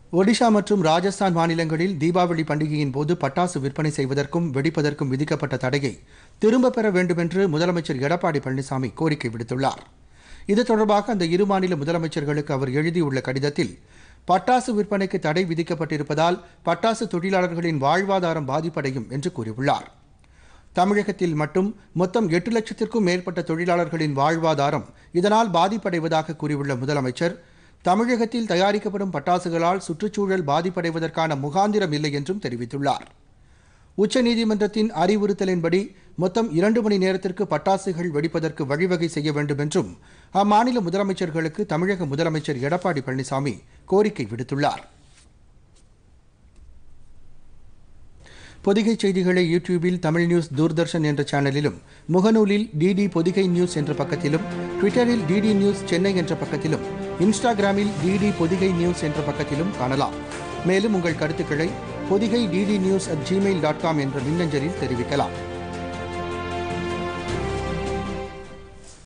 ஒடிஷா மற்றும் ராஜஸ்தான் மாநிலங்களில் தீபாவளி பண்டிகையின் போது பட்டாசு விற்பனை செய்வதற்கும் வெடிப்பதற்கும் விதிக்கப்பட்ட தடையை திரும்பப் பெற வேண்டுமென்று முதலமைச்சர் எடப்பாடி பழனிசாமி கோரிக்கை விடுத்துள்ளார் இது தொடர்பாக அந்த இரு மாநில முதலமைச்சர்களுக்கு அவர் எழுதியுள்ள கடிதத்தில் பட்டாசு விற்பனைக்கு தடை விதிக்கப்பட்டிருப்பதால் பட்டாசு தொழிலாளர்களின் வாழ்வாதாரம் பாதிப்படையும் என்று கூறியுள்ளார் தமிழகத்தில் மட்டும் மொத்தம் எட்டு லட்சத்திற்கும் மேற்பட்ட தொழிலாளர்களின் வாழ்வாதாரம் இதனால் பாதிப்படைவதாக கூறியுள்ள முதலமைச்சர் தமிழகத்தில் தயாரிக்கப்படும் பட்டாசுகளால் சுற்றுச்சூழல் பாதிப்படைவதற்கான முகாந்திரம் இல்லை என்றும் தெரிவித்துள்ளார் உச்சநீதிமன்றத்தின் அறிவுறுத்தலின்படி மொத்தம் இரண்டு மணி நேரத்திற்கு பட்டாசுகள் வெடிப்பதற்கு வழிவகை செய்ய வேண்டும் என்றும் அம்மாநில முதலமைச்சர்களுக்கு தமிழக முதலமைச்சர் எடப்பாடி பழனிசாமி கோரிக்கை விடுத்துள்ளார் பொதிகை செய்திகளை யூடியூபில் தமிழ் நியூஸ் தூர்தர்ஷன் என்ற சேனலிலும் முகநூலில் டிடி பொதிகை நியூஸ் என்ற பக்கத்திலும் ட்விட்டரில் டிடி நியூஸ் சென்னை என்ற பக்கத்திலும் இன்ஸ்டாகிராமில் டிடி பொதிகை நியூஸ் என்ற பக்கத்திலும் காணலாம் மேலும் உங்கள் கருத்துக்களை Podhigai DD news at Gmail dot com என்ற மின்னஞ்சலில் தெரிவிக்கலாம்